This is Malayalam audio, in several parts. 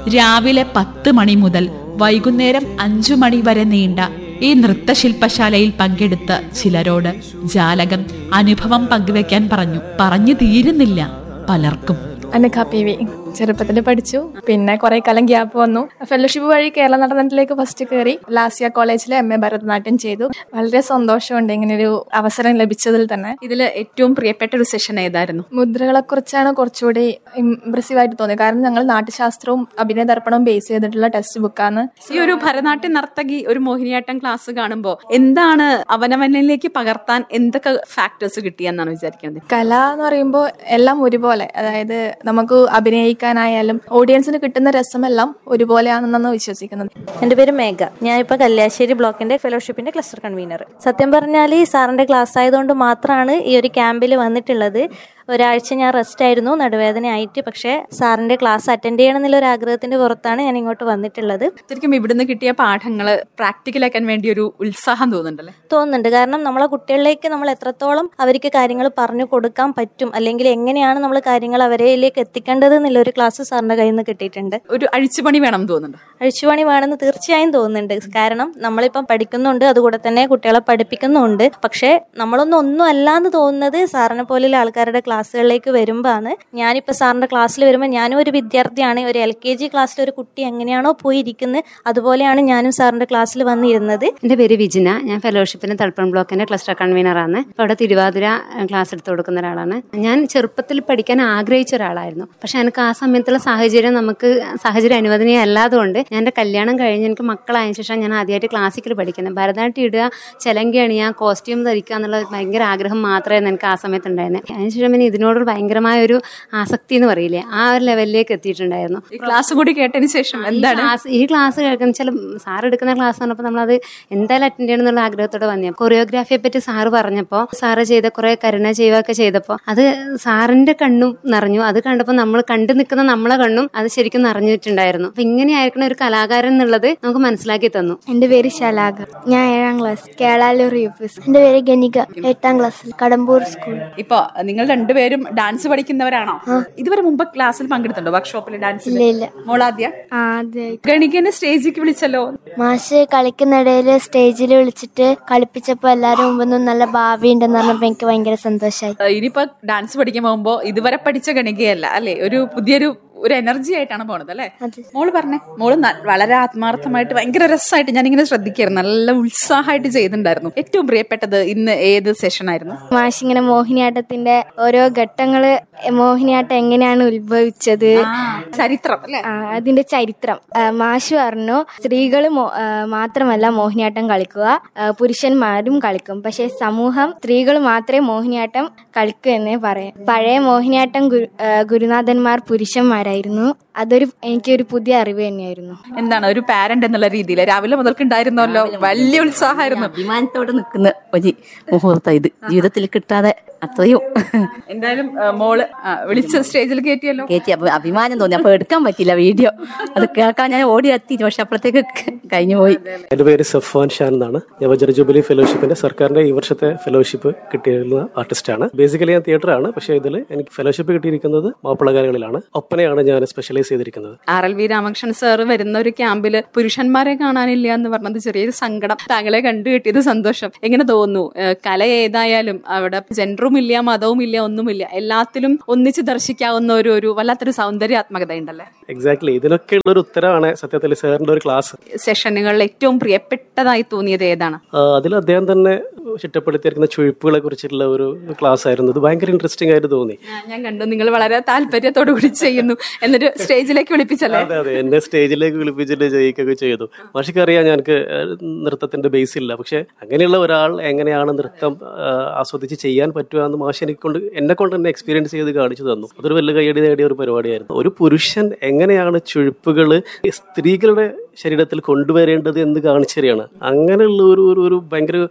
രാവിലെ പത്ത് മണി മുതൽ വൈകുന്നേരം അഞ്ചു മണി വരെ നീണ്ട ഈ നൃത്തശില്പശാലയിൽ പങ്കെടുത്ത ചിലരോട് ജാലകം അനുഭവം പങ്കുവെക്കാൻ പറഞ്ഞു പറഞ്ഞു തീരുന്നില്ല പലർക്കും അനഘ പി വി ചെറുപ്പത്തിൽ പഠിച്ചു പിന്നെ കുറെ കാലം ഗ്യാപ്പ് വന്നു ഫെലോഷിപ്പ് വഴി കേരള നടനത്തിലേക്ക് ഫസ്റ്റ് കയറി ലാസിയ കോളേജിൽ എം എ ഭരതനാട്യം ചെയ്തു വളരെ സന്തോഷമുണ്ട് ഇങ്ങനെ ഒരു അവസരം ലഭിച്ചതിൽ തന്നെ ഇതിൽ ഏറ്റവും പ്രിയപ്പെട്ട ഒരു സെഷൻ ഏതായിരുന്നു മുദ്രകളെ കുറിച്ചാണ് കുറച്ചുകൂടി ഇംപ്രസീവ് ആയിട്ട് തോന്നിയത് കാരണം ഞങ്ങൾ നാട്യശാസ്ത്രവും അഭിനയ ദർപ്പണവും ബേസ് ചെയ്തിട്ടുള്ള ടെക്സ്റ്റ് ബുക്കാണ് ഈ ഒരു ഭരതനാട്യ നർത്തകി ഒരു മോഹിനിയാട്ടം ക്ലാസ് കാണുമ്പോൾ എന്താണ് അവനവനിലേക്ക് പകർത്താൻ എന്തൊക്കെ ഫാക്ടേഴ്സ് കിട്ടിയെന്നാണ് വിചാരിക്കുന്നത് കല എന്ന് പറയുമ്പോൾ എല്ലാം ഒരുപോലെ അതായത് നമുക്ക് അഭിനയിക്കാനായാലും ഓഡിയൻസിന് കിട്ടുന്ന രസമെല്ലാം ഒരുപോലെയാണെന്നാണ് വിശ്വസിക്കുന്നത് എൻ്റെ പേര് മേഘ ഞാനിപ്പോൾ കല്യാശ്ശേരി ബ്ലോക്കിന്റെ ഫെലോഷിപ്പിന്റെ ക്ലസ്റ്റർ കൺവീനർ സത്യം പറഞ്ഞാൽ ഈ സാറിന്റെ ക്ലാസ് ആയതുകൊണ്ട് മാത്രമാണ് ഈ ഒരു ക്യാമ്പിൽ വന്നിട്ടുള്ളത് ഒരാഴ്ച ഞാൻ റെസ്റ്റ് ആയിരുന്നു നടുവേദന ആയിട്ട് പക്ഷേ സാറിന്റെ ക്ലാസ് അറ്റൻഡ് ചെയ്യണം എന്നുള്ള ഒരു ആഗ്രഹത്തിന്റെ പുറത്താണ് ഞാൻ ഇങ്ങോട്ട് വന്നിട്ടുള്ളത് ശരിക്കും ഇവിടുന്ന് കിട്ടിയ പാഠങ്ങൾ പ്രാക്ടിക്കലാക്കാൻ വേണ്ടി ഒരു ഉത്സാഹം തോന്നുന്നുണ്ടല്ലേ തോന്നുന്നുണ്ട് കാരണം നമ്മളെ കുട്ടികളിലേക്ക് നമ്മൾ എത്രത്തോളം അവർക്ക് കാര്യങ്ങൾ പറഞ്ഞു കൊടുക്കാൻ പറ്റും അല്ലെങ്കിൽ എങ്ങനെയാണ് നമ്മൾ കാര്യങ്ങൾ അവരിലേക്ക് എത്തിക്കേണ്ടത് എന്നുള്ള ഒരു ക്ലാസ് സാറിന്റെ കയ്യിൽ നിന്ന് കിട്ടിയിട്ടുണ്ട് ഒരു അഴിച്ചുപണി വേണം തോന്നുന്നുണ്ട് അഴിച്ചുപണി വേണമെന്ന് തീർച്ചയായും തോന്നുന്നുണ്ട് കാരണം നമ്മളിപ്പം പഠിക്കുന്നുണ്ട് അതുകൂടെ തന്നെ കുട്ടികളെ പഠിപ്പിക്കുന്നുണ്ട് പക്ഷേ നമ്മളൊന്നും ഒന്നും അല്ലാന്ന് തോന്നുന്നത് സാറിനെ പോലെയുള്ള ആൾക്കാരുടെ ക്ലാസ്സുകളിലേക്ക് വരുമ്പോഴാണ് ഞാനിപ്പോൾ സാറിന്റെ ക്ലാസ്സിൽ വരുമ്പോൾ ഞാനും ഒരു വിദ്യാർത്ഥിയാണ് ഒരു എൽ കെ ജി ക്ലാസ്സിൽ ഒരു കുട്ടി എങ്ങനെയാണോ പോയി ഇരിക്കുന്നത് അതുപോലെയാണ് ഞാനും സാറിന്റെ ക്ലാസ്സിൽ വന്നിരുന്നത് എൻ്റെ പേര് വിജിന ഞാൻ ഫെലോഷിപ്പിന് തളിപ്പൺ ബ്ലോക്കിന്റെ ക്ലസ്റ്റർ കൺവീനറാണ് ഇപ്പോൾ അവിടെ തിരുവാതിര ക്ലാസ് എടുത്തു കൊടുക്കുന്ന ഒരാളാണ് ഞാൻ ചെറുപ്പത്തിൽ പഠിക്കാൻ ആഗ്രഹിച്ച ഒരാളായിരുന്നു പക്ഷെ എനിക്ക് ആ സമയത്തുള്ള സാഹചര്യം നമുക്ക് സാഹചര്യം അനുവദനീയം അല്ലാതുകൊണ്ട് ഞാൻ എൻ്റെ കല്യാണം കഴിഞ്ഞ് എനിക്ക് മക്കളായതിനു ശേഷം ഞാൻ ആദ്യമായിട്ട് ക്ലാസിക്കൽ പഠിക്കുന്നത് ഭരതനാട്യം ഇടുക ചെലങ്കി അണിയുക കോസ്റ്റ്യൂം ധരിക്കുക എന്നുള്ള ഭയങ്കര ആഗ്രഹം മാത്രമായിരുന്നു എനിക്ക് ആ സമയത്ത് ഉണ്ടായിരുന്നത് അതിനുശേഷം പിന്നെ ഇതിനോടൊരു ഭയങ്കരമായ ഒരു ആസക്തി എന്ന് പറയില്ലേ ആ ഒരു ലെവലിലേക്ക് എത്തിയിട്ടുണ്ടായിരുന്നു ഈ ക്ലാസ് കൂടി കേട്ടതിന് ശേഷം എന്താണ് ക്ലാസ് ഈ ക്ലാസ് കേൾക്കുന്ന ചില സാർ എടുക്കുന്ന ക്ലാസ് പറഞ്ഞപ്പോൾ നമ്മളത് എന്തായാലും അറ്റൻഡ് ചെയ്യണം എന്നുള്ള ആഗ്രഹത്തോടെ വന്നു കൊറിയോഗ്രാഫിയെ പറ്റി സാറ് പറഞ്ഞപ്പോൾ സാറ് ചെയ്ത കുറെ കരുണ ചെയ്യുകയൊക്കെ ചെയ്തപ്പോൾ അത് സാറിന്റെ കണ്ണും നിറഞ്ഞു അത് കണ്ടപ്പോൾ നമ്മൾ കണ്ടു നിൽക്കുന്ന നമ്മളെ കണ്ണും അത് ശരിക്കും നിറഞ്ഞിട്ടുണ്ടായിരുന്നു അപ്പൊ ഇങ്ങനെയായിരിക്കണം ഒരു കലാകാരൻ എന്നുള്ളത് നമുക്ക് മനസ്സിലാക്കി തന്നു എന്റെ പേര് ശലാഗ ഞാൻ ഏഴാം ക്ലാസ് കേളാലൂർ യു പി എന്റെ പേര് ഗനിക എട്ടാം ക്ലാസ്സിൽ കടമ്പൂർ സ്കൂൾ ഇപ്പൊ നിങ്ങൾ രണ്ടുപേരും ഡാൻസ് പഠിക്കുന്നവരാണോ ഇതുവരെ മുമ്പ് ക്ലാസ്സിൽ പങ്കെടുത്തുണ്ടോ വർക്ക്ഷോപ്പിൽ ഡാൻസിൽ ഇല്ല ഇല്ല മോളാദ്യ ആദ്യമായി ഗണികനെ സ്റ്റേജിലേക്ക് വിളിച്ചല്ലോ മാഷ് കളിക്കുന്നിടയിൽ സ്റ്റേജിൽ വിളിച്ചിട്ട് കളിപ്പിച്ചപ്പോ എല്ലാരും മുമ്പൊന്നും നല്ല ഭാവി ഉണ്ടെന്ന് പറഞ്ഞപ്പോ എനിക്ക് ഭയങ്കര സന്തോഷമായി ഏഹ് ഇനിയിപ്പോ ഡാൻസ് പഠിക്കാൻ പോകുമ്പോ ഇതുവരെ പഠിച്ച ഗണികയല്ല അല്ലെ ഒരു പുതിയൊരു ഒരു എനർജി ആയിട്ടാണ് പോണത് അല്ലെ മോള് പറഞ്ഞേ മോള് ന- വളരെ ആത്മാർത്ഥമായിട്ട് ഭയങ്കര രസമായിട്ട് ഞാനിങ്ങനെ ശ്രദ്ധിക്കായിരുന്നു നല്ല ഉത്സാഹമായിട്ട് ചെയ്തിട്ടുണ്ടായിരുന്നു ഏറ്റവും പ്രിയപ്പെട്ടത് ഇന്ന് ഏത് സെഷൻ ആയിരുന്നു മാഷ് ഇങ്ങനെ മോഹിനിയാട്ടത്തിന്റെ ഓരോ ഘട്ടങ്ങള് മോഹിനിയാട്ടം എങ്ങനെയാണ് ഉത്ഭവിച്ചത് ചരിത്രം അല്ലെ ആ, അതിന്റെ ചരിത്രം ആ, മാഷ് പറഞ്ഞു സ്ത്രീകൾ മാത്രമല്ല മോഹിനിയാട്ടം കളിക്കുക ആ, പുരുഷന്മാരും കളിക്കും പക്ഷെ സമൂഹം സ്ത്രീകൾ മാത്രമേ മോഹിനിയാട്ടം കളിക്കൂ എന്നേ പറയാം പഴയ മോഹിനിയാട്ടം ഗുരു- ആ, ഗുരുനാഥന്മാർ പുരുഷന്മാരായിരുന്നു അതൊരു എനിക്കൊരു പുതിയ അറിവ് തന്നെയായിരുന്നു എന്താണ് ഒരു പാരന്റ് എന്നുള്ള രീതിയിൽ രാവിലെ മുതൽക്ക് ഉണ്ടായിരുന്നല്ലോ വലിയ ഉത്സാഹമായിരുന്നു അഭിമാനത്തോടെ നിൽക്കുന്ന ഒരു മുഹൂർത്തം ഇത് ജീവിതത്തിൽ കിട്ടാതെ അത്രയും എന്തായാലും ആ, മോള് ആ, വിളിച്ച് സ്റ്റേജിൽ കയറ്റിയല്ലോ കയറ്റി അപ്പൊ അഭിമാനം തോന്നി അപ്പൊ എടുക്കാൻ പറ്റില്ല വീഡിയോ അത് കേൾക്കാൻ ഞാൻ ഓടി എത്തി പക്ഷെ അപ്പോഴത്തേക്ക് കഴിഞ്ഞു പോയി എൻ്റെ പേര് സഫ്വാൻ ഷാൻ എന്നാണ് ഞാൻ വജ്ര ജൂബിലി ഫെലോഷിപ്പിന്റെ സർക്കാരിന്റെ ഈ വർഷത്തെ ഫെലോഷിപ്പ് കിട്ടിയിരുന്ന ആർട്ടിസ്റ്റാണ് ബേസിക്കലി ഞാൻ തിയേറ്ററാണ് പക്ഷേ ഇതിൽ എനിക്ക് ഫെലോഷിപ്പ് കിട്ടിയിരിക്കുന്നത് മാപ്പിളകാരകളിലാണ് ഒപ്പനയാണ് ഞാൻ സ്പെഷ്യലൈസ് ചെയ്തിരിക്കുന്നത് R L V Ramakrishnan sir വരുന്ന ഒരു ക്യാമ്പില് പുരുഷന്മാരെ കാണാനില്ല എന്ന് പറഞ്ഞത് ചെറിയൊരു സങ്കടം താങ്കളെ കണ്ടു കിട്ടിയത് സന്തോഷം എങ്ങനെ തോന്നുന്നു ഏഹ് കല ഏതായാലും അവിടെ ജെൻഡറും ഇല്ല മതവും ഇല്ല ഒന്നുമില്ല എല്ലാത്തിലും ഒന്നിച്ച് ദർശിക്കാവുന്ന ഒരു ഒരു വല്ലാത്തൊരു സൗന്ദര്യാത്മകത ഉണ്ടല്ലേ എക്സാക്ട്ലി ഇതിനൊക്കെയുള്ള ഒരു ഉത്തരവാണ് സത്യത്തിൽ സാറിന്റെ ഒരു ക്ലാസ് സെഷനുകളിൽ ഏറ്റവും പ്രിയപ്പെട്ടതായി തോന്നിയത് ഏതാണ് അതിൽ അദ്ദേഹം തന്നെ ചിട്ടപ്പെടുത്തിയിരിക്കുന്ന ചുഴിപ്പുകളെ കുറിച്ചിട്ടുള്ള ഒരു ക്ലാസ് ആയിരുന്നു ഇത് ഭയങ്കര ഇൻട്രസ്റ്റിംഗ് ആയിട്ട് തോന്നി ആ, ഞാൻ കണ്ടു നിങ്ങൾ വളരെ താല്പര്യത്തോടു കൂടി ചെയ്യുന്നു എന്നിട്ട് സ്റ്റേജിലേക്ക് വിളിപ്പിച്ചല്ലേ അതെ അതെ എന്നെ സ്റ്റേജിലേക്ക് വിളിപ്പിച്ചിട്ട് ചെയ്യിക്കുകയൊക്കെ ചെയ്തു മാഷിക്ക് അറിയാം ഞങ്ങൾക്ക് നൃത്തത്തിന്റെ ബേസ് ഇല്ല പക്ഷെ അങ്ങനെയുള്ള ഒരാൾ എങ്ങനെയാണ് നൃത്തം ആ, ആസ്വദിച്ച് ചെയ്യാൻ പറ്റുക എന്ന് മാഷ് എനിക്ക് കൊണ്ട് എന്നെ കൊണ്ട് തന്നെ എക്സ്പീരിയൻസ് ചെയ്ത് കാണിച്ചു തന്നു അതൊരു വലിയ കൈയടി നേടിയ ഒരു പരിപാടിയായിരുന്നു ഒരു പുരുഷൻ എങ്ങനെയാണ് ചുഴിപ്പുകൾ സ്ത്രീകളുടെ ശരീരത്തിൽ കൊണ്ടുവരേണ്ടത് എന്ന് കാണിച്ചു തരികയാണ് അങ്ങനെയുള്ള ഒരു ഒരു ഒരു ഭയങ്കര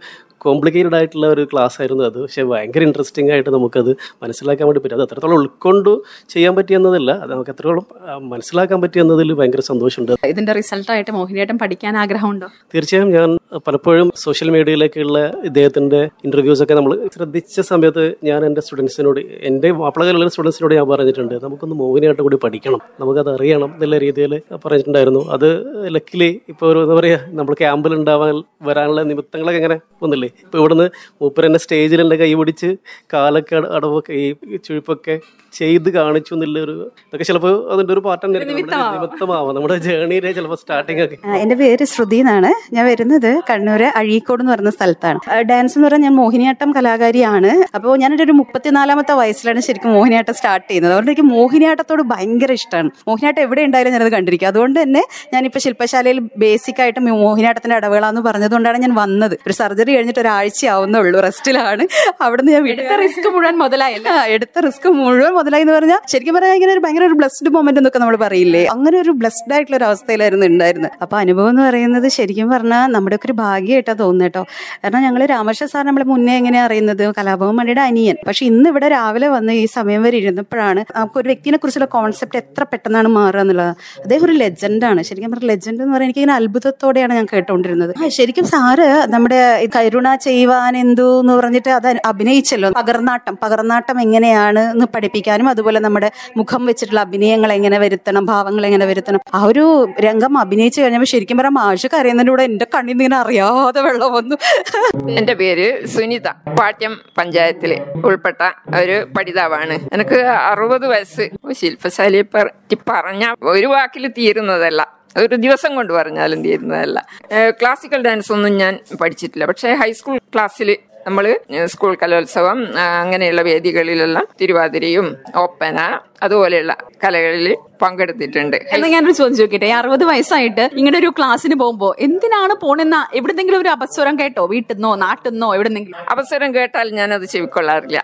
കോംപ്ലിക്കേറ്റഡ് ആയിട്ടുള്ള ഒരു ക്ലാസ് ആയിരുന്നു അത് പക്ഷേ ഭയങ്കര ഇൻട്രസ്റ്റിംഗ് ആയിട്ട് നമുക്കത് മനസ്സിലാക്കാൻ വേണ്ടി പറ്റും അത് എത്രത്തോളം ഉൾക്കൊണ്ട് ചെയ്യാൻ പറ്റിയെന്നതല്ല അത് നമുക്ക് എത്രത്തോളം ആ, മനസ്സിലാക്കാൻ പറ്റിയെന്നതിൽ ഭയങ്കര സന്തോഷമുണ്ട് ഇതിന്റെ റിസൾട്ടായിട്ട് മോഹിനിയാട്ടം പഠിക്കാൻ ആഗ്രഹമുണ്ടോ തീർച്ചയായും ഞാൻ പലപ്പോഴും സോഷ്യൽ മീഡിയയിലേക്കുള്ള ഇദ്ദേഹത്തിന്റെ ഇന്റർവ്യൂസ് ഒക്കെ നമ്മൾ ശ്രദ്ധിച്ച സമയത്ത് ഞാൻ എൻ്റെ സ്റ്റുഡൻസിനോട് എൻ്റെ മാപ്പിളകലുള്ള സ്റ്റുഡൻസിനോട് ഞാൻ പറഞ്ഞിട്ടുണ്ട് നമുക്കൊന്ന് മോഹിനിയാട്ടം കൂടി പഠിക്കണം നമുക്കത് അറിയണം എന്നുള്ള രീതിയിൽ പറഞ്ഞിട്ടുണ്ടായിരുന്നു അത് ലക്കിലി ഇപ്പോൾ ഒരു എന്താ പറയുക നമ്മൾ ക്യാമ്പിൽ ഉണ്ടാവാൻ വരാനുള്ള നിമിത്തങ്ങളൊക്കെ ഇങ്ങനെ ഒന്നില്ലേ ഇപ്പോൾ ഇവിടുന്ന് മൂപ്പർ എന്നെ സ്റ്റേജിൽ എൻ്റെ കൈ പിടിച്ച് കാലൊക്കെ അട- അടവൊക്കെ ഈ ചുഴിപ്പൊക്കെ ചെയ്ത് കാണിച്ചു എന്നുള്ള ഒരു ഇതൊക്കെ ചിലപ്പോൾ അതിൻ്റെ ഒരു പാർട്ട് തന്നെ ആയിരിക്കും. നമ്മുടെ നിമിത്തമാവാം നമ്മുടെ ജേണിയിലെ ചിലപ്പോൾ സ്റ്റാർട്ടിങ് ഒക്കെ ആ, എന്റെ പേര് ശ്രുതി എന്നാണ് ഞാൻ വരുന്നത് കണ്ണൂര് അഴീക്കോട് എന്ന് പറയുന്ന സ്ഥലത്താണ് ആ, ഡാൻസ് എന്ന് പറഞ്ഞാൽ ഞാൻ മോഹിനിയാട്ടം കലാകാരിയാണ് അപ്പോൾ ഞാൻ എൻ്റെ ഒരു മുപ്പത്തിനാലാമത്തെ വയസ്സിലാണ് ശരിക്കും മോഹിനിയാട്ടം സ്റ്റാർട്ട് ചെയ്യുന്നത് അതുകൊണ്ട് എനിക്ക് മോഹിനിയാട്ടത്തോട് ഭയങ്കര ഇഷ്ടമാണ് മോഹിനിയാട്ടം എവിടെ ഉണ്ടായാലും ഞാനത് കണ്ടിരിക്കും അതുകൊണ്ട് തന്നെ ഞാനിപ്പോൾ ശില്പശാലയിൽ ബേസിക് ആയിട്ട് മോഹിനിയാട്ടത്തിന്റെ ഇടവേളാന്ന് പറഞ്ഞതുകൊണ്ടാണ് ഞാൻ വന്നത് ഒരു സർജറി കഴിഞ്ഞിട്ട് ഒരാഴ്ച ആവുന്നേ ഉള്ളൂ റെസ്റ്റിലാണ് അവിടുന്ന് ഞാൻ വീട്ടിൽ റിസ്ക് മുഴുവൻ മുതലായല്ല ആ, എടുത്ത റിസ്ക് മുഴുവൻ മുതലായി എന്ന് പറഞ്ഞാൽ ശരിക്കും പറഞ്ഞാൽ ഇങ്ങനെ ഒരു ഭയങ്കര ഒരു ബ്ലസ്ഡ് മൊമെന്റ് എന്നൊക്കെ നമ്മൾ പറയില്ലേ അങ്ങനെ ഒരു ബ്ലസ്ഡ് ആയിട്ടുള്ള ഒരു അവസ്ഥയിലായിരുന്നു ഉണ്ടായിരുന്നത് അപ്പൊ അനുഭവം എന്ന് പറയുന്നത് ശരിക്കും പറഞ്ഞാൽ നമ്മുടെ ഒക്കെ ഒരു ഭാഗ്യമായിട്ടാ തോന്നുന്നത് കേട്ടോ കാരണം ഞങ്ങൾ രാമകൃഷ്ണ സാർ നമ്മളെ മുന്നേ എങ്ങനെയാ അറിയുന്നത് കലാഭവൻ മണിയുടെ അനിയൻ പക്ഷെ ഇന്ന് ഇവിടെ രാവിലെ വന്ന് ഈ സമയം വരെ ഇരുന്നപ്പോഴാണ് നമുക്ക് ഒരു വ്യക്തിനെ കുറിച്ചുള്ള കോൺസെപ്റ്റ് എത്ര പെട്ടെന്നാണ് മാറുക എന്നുള്ളത് അദ്ദേഹം ഒരു ലെജൻഡാണ് ശരിക്കും പറഞ്ഞ ലെജൻഡ് എന്ന് പറയാൻ എനിക്ക് ഇങ്ങനെ അത്ഭുതത്തോടെയാണ് ഞാൻ കേട്ടോണ്ടിരുന്നത് ആ, ശരിക്കും സാറ് നമ്മുടെ ഈ കരുണ ചെയ്യുവാൻ എന്തു എന്ന് പറഞ്ഞിട്ട് അത് അഭിനയിച്ചല്ലോ പകർന്നാട്ടം പകർന്നാട്ടം എങ്ങനെയാണ് എന്ന് പഠിപ്പിക്കാനും അതുപോലെ നമ്മുടെ മുഖം വെച്ചിട്ടുള്ള അഭിനയങ്ങൾ എങ്ങനെ വരുത്തണം ഭാവങ്ങൾ എങ്ങനെ വരുത്തണം ആ ഒരു രംഗം അഭിനയിച്ചു കഴിഞ്ഞപ്പോൾ ശരിക്കും പറയാം മാഷ് കരയുന്നതിന്റെ കൂടെ എന്റെ കണ്ണിൽ നിന്ന് ഇങ്ങനെ അറിയാതെ വെള്ളം വന്നു എന്റെ പേര് സുനിത പാട്യം പഞ്ചായത്തില് ഉൾപ്പെട്ട ഒരു പഠിതാവാണ് എനിക്ക് അറുപത് വയസ്സ് ശില്പശാലയെ പറ്റി പറഞ്ഞ ഒരു വാക്കിൽ തീരുന്നതല്ല ഒരു ദിവസം കൊണ്ട് പറഞ്ഞാലും തീരുന്നതല്ല ഏഹ് ക്ലാസിക്കൽ ഡാൻസ് ഒന്നും ഞാൻ പഠിച്ചിട്ടില്ല പക്ഷേ ഹൈസ്കൂൾ ക്ലാസ്സിൽ നമ്മൾ സ്കൂൾ കലോത്സവം ആ, അങ്ങനെയുള്ള വേദികളിലെല്ലാം തിരുവാതിരയും ഒപ്പന അതുപോലെയുള്ള കലകളിൽ പങ്കെടുത്തിട്ടുണ്ട് എന്നാ ഞാനൊരു ചോദ്യം ചോദിക്കട്ടെ ഈ അറുപത് വയസ്സായിട്ട് ഇങ്ങനെ ഒരു ക്ലാസ്സിന് പോകുമ്പോ എന്തിനാണ് പോണെന്ന എവിടെന്നെങ്കിലും ഒരു അപസ്വരം കേട്ടോ വീട്ടിൽ നിന്നോ നാട്ടിൽ നിന്നോ എവിടെന്നെങ്കിലും അവസരം കേട്ടാൽ ഞാനത് ചെവിക്കൊള്ളാറില്ല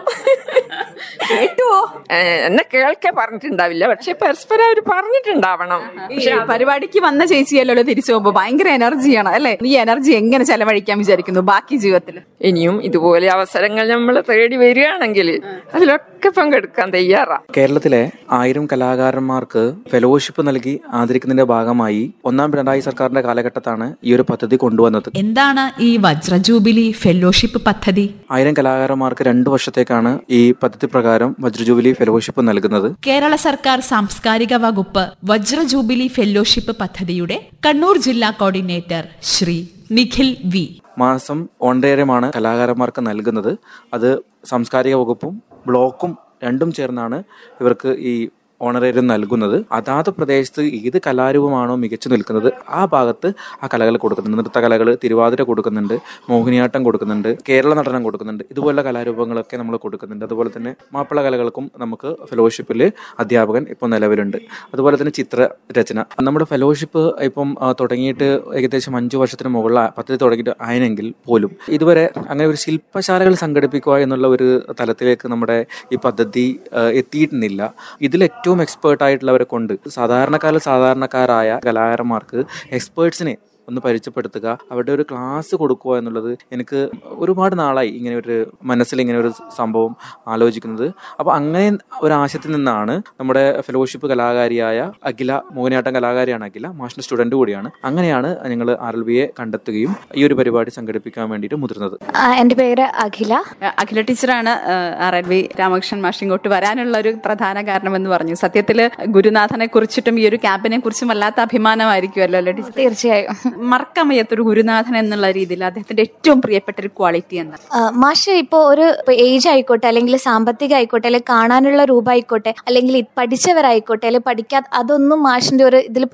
കേട്ടുവോ ഏഹ് എന്നെ കേൾക്കെ പറഞ്ഞിട്ടുണ്ടാവില്ല പക്ഷെ പരസ്പരം അവർ പറഞ്ഞിട്ടുണ്ടാവണം ഈ പരിപാടിക്ക് വന്ന ചേച്ചിയല്ലോ തിരിച്ചു പോകുമ്പോ ഭയങ്കര എനർജിയാണ് അല്ലെ ഈ എനർജി എങ്ങനെ ചെലവഴിക്കാൻ വിചാരിക്കുന്നു ബാക്കി ജീവിതത്തിൽ ഇനിയും ഇതുപോലെ അവസരങ്ങൾ നമ്മൾ തേടി വരികയാണെങ്കിൽ അതിലൊക്കെ പങ്കെടുക്കാൻ തയ്യാറാ കേരളത്തിലെ ആയിരം കലാകാരന്മാർക്ക് ഫെലോഷിപ്പ് നൽകി ആദരിക്കുന്നതിന്റെ ഭാഗമായി ഒന്നാം പിണറായി സർക്കാരിന്റെ കാലഘട്ടത്താണ് ഈ ഒരു പദ്ധതി കൊണ്ടുവന്നത് എന്താണ് ഈ വജ്രജൂബിലി ഫെലോഷിപ്പ് പദ്ധതി ആയിരം കലാകാരന്മാർക്ക് രണ്ടു വർഷത്തേക്കാണ് ഈ പദ്ധതി പ്രകാരം വജ്രജൂബിലി ഫെലോഷിപ്പ് നൽകുന്നത് കേരള സർക്കാർ സാംസ്കാരിക വകുപ്പ് വജ്രജൂബിലി ഫെലോഷിപ്പ് പദ്ധതിയുടെ കണ്ണൂർ ജില്ലാ കോർഡിനേറ്റർ ശ്രീ നിഖിൽ വി മാസം ഓണ്ടേരമാണ് കലാകാരന്മാർക്ക് നൽകുന്നത് അത് സാംസ്കാരിക വകുപ്പും ബ്ലോക്കും രണ്ടും ചേർന്നാണ് ഇവർക്ക് ഈ ഓണറേറിയം നൽകുന്നത് അതാത് പ്രദേശത്ത് ഏത് കലാരൂപമാണോ മികച്ചു നിൽക്കുന്നത് ആ ഭാഗത്ത് ആ കലകൾ കൊടുക്കുന്നുണ്ട് നൃത്തകലകൾ തിരുവാതിര കൊടുക്കുന്നുണ്ട് മോഹിനിയാട്ടം കൊടുക്കുന്നുണ്ട് കേരള നടനം കൊടുക്കുന്നുണ്ട് ഇതുപോലുള്ള കലാരൂപങ്ങളൊക്കെ നമ്മൾ കൊടുക്കുന്നുണ്ട് അതുപോലെ തന്നെ മാപ്പിള കലകൾക്കും നമുക്ക് ഫെലോഷിപ്പിൽ അധ്യാപകൻ ഇപ്പോൾ നിലവിലുണ്ട് അതുപോലെ തന്നെ ചിത്രരചന നമ്മുടെ ഫെലോഷിപ്പ് ഇപ്പം ആ, തുടങ്ങിയിട്ട് ഏകദേശം അഞ്ചു വർഷത്തിന് മുകളിൽ പദ്ധതി തുടങ്ങിയിട്ട് ആയെങ്കിൽ പോലും ഇതുവരെ അങ്ങനെ ഒരു ശില്പശാലകൾ സംഘടിപ്പിക്കുക എന്നുള്ള ഒരു തലത്തിലേക്ക് നമ്മുടെ ഈ പദ്ധതി ആ, എത്തിയിട്ടില്ല ഇതിൽ ഏറ്റവും എക്സ്പേർട്ട് ആയിട്ടുള്ളവരെ കൊണ്ട് സാധാരണക്കാരിൽ സാധാരണക്കാരായ കലാകാരന്മാർക്ക് എക്സ്പേർട്സിനെ ഒന്ന് പരിചയപ്പെടുത്തുക അവരുടെ ഒരു ക്ലാസ് കൊടുക്കുക എന്നുള്ളത് എനിക്ക് ഒരുപാട് നാളായി ഇങ്ങനെ ഒരു മനസ്സിൽ ഇങ്ങനെ ഒരു സംഭവം ആലോചിക്കുന്നത് അപ്പോൾ അങ്ങനെ ഒരു ആശയത്തിൽ നിന്നാണ് നമ്മുടെ ഫെലോഷിപ്പ് കലാകാരിയായ അഖില മോഹിനിയാട്ടം കലാകാരിയാണ് അഖില മാഷിന്റെ സ്റ്റുഡന്റ് കൂടിയാണ് അങ്ങനെയാണ് ഞങ്ങൾ ആർ എൽ ബിയെ കണ്ടെത്തുകയും ഈ ഒരു പരിപാടി സംഘടിപ്പിക്കാൻ വേണ്ടിയിട്ട് മുതിർന്നത് എൻ്റെ പേര് അഖില അഖില ടീച്ചറാണ് ആർ എൽ വി രാമകൃഷ്ണൻ മാഷ് ഇങ്ങോട്ട് വരാനുള്ള ഒരു പ്രധാന കാരണമെന്ന് പറഞ്ഞു സത്യത്തില് ഗുരുനാഥനെ കുറിച്ചിട്ടും ഈ ഒരു ക്യാമ്പിനെ കുറിച്ചും വല്ലാത്ത അഭിമാനമായിരിക്കുമല്ലോ അല്ലേ ടീച്ചർ തീർച്ചയായും മറക്കാൻ വയ്യാത്തൊരു ഗുരുനാഥൻ എന്നുള്ള രീതിയിൽ അദ്ദേഹത്തിന്റെ ഏറ്റവും പ്രിയപ്പെട്ട ഒരു ക്വാളിറ്റി എന്താ ആ, മാഷ് ഇപ്പോൾ ഒരു ഏജ് ആയിക്കോട്ടെ അല്ലെങ്കിൽ സാമ്പത്തിക ആയിക്കോട്ടെ അല്ലെങ്കിൽ കാണാനുള്ള രൂപ ആയിക്കോട്ടെ അല്ലെങ്കിൽ ഇത് പഠിച്ചവരായിക്കോട്ടെ അല്ലെങ്കിൽ പഠിക്കാത്ത അതൊന്നും മാഷിന്റെ ഒരു ഇതിൽ